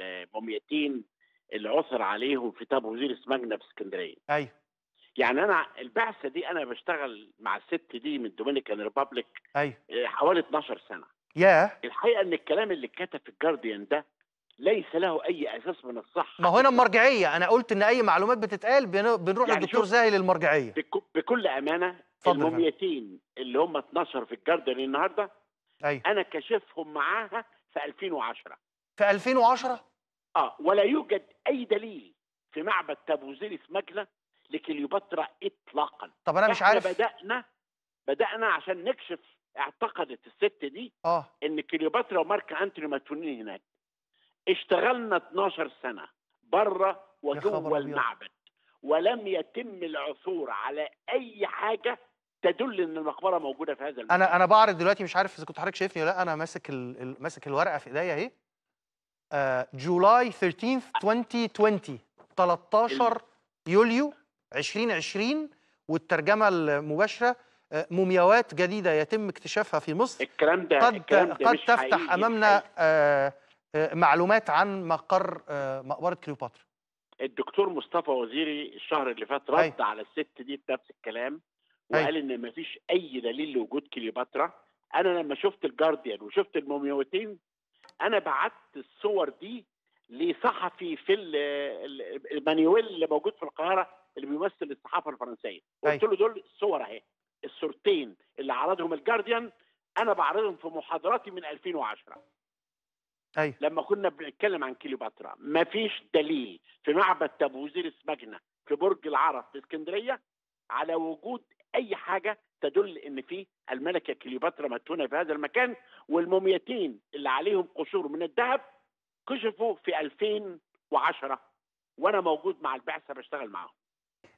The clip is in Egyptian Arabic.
الموميتين اللي عثر عليهم في تاب وزير ماجنا في اسكندريه ايوه يعني انا البعثه دي انا بشتغل مع الست دي من دومينيكان ريبابليك ايوه آه، حوالي 12 سنه ياه الحقيقه ان الكلام اللي اتكتب في الجارديان ده ليس له اي اساس من الصحه ما هو هنا المرجعيه انا قلت ان اي معلومات بتتقال بن- بنروح يعني للدكتور شوف- زاهي للمرجعيه بك- بكل امانه اتفضل يا الموميتين اللي هم 12 في الجارديان النهارده ايوه انا كاشفهم معاها في 2010 في 2010 اه ولا يوجد اي دليل في معبد تابوزيريس ماجنا لكليوباترا اطلاقا طب انا مش إحنا عارف بدانا بدانا عشان نكشف اعتقدت الست دي اه ان كليوباترا ومارك انتوني مدفونين هناك اشتغلنا 12 سنه بره يا خبر وجوه أبيض. المعبد ولم يتم العثور على اي حاجه تدل ان المقبره موجوده في هذا المكان انا انا بعرض دلوقتي مش عارف اذا كنت حضرتك شايفني ولا لا انا ماسك ال... ال- ماسك الورقه في ايديا اهي آه جولاي 13 2020 13 يوليو 2020 والترجمه المباشره آه مومياوات جديده يتم اكتشافها في مصر الكلام ده قد الكلام ده قد مش تفتح حقيقي امامنا الحقيقة. آه آه معلومات عن مقر آه مقبره كليوباترا الدكتور مصطفى وزيري الشهر اللي فات رد أيوة. على الست دي بنفس الكلام أيوة. وقال ان مفيش اي دليل لوجود كليوباترا انا لما شفت الجارديان وشفت المومياوتين انا بعت الصور دي لصحفي في ال- ال- المانيويل اللي موجود في القاهره اللي بيمثل الصحافه الفرنسيه قلت له دول الصور اهي الصورتين اللي عرضهم الجارديان انا بعرضهم في محاضراتي من 2010 ايوه لما كنا بنتكلم عن كليوباترا مفيش دليل في معبد تابوزيرس ماجنا في برج العرب في اسكندريه على وجود اي حاجه تدل ان في الملكه كليوباترا مدفونه في هذا المكان والموميتين اللي عليهم قشور من الذهب كشفوا في 2010 وانا موجود مع البعثه بشتغل معاهم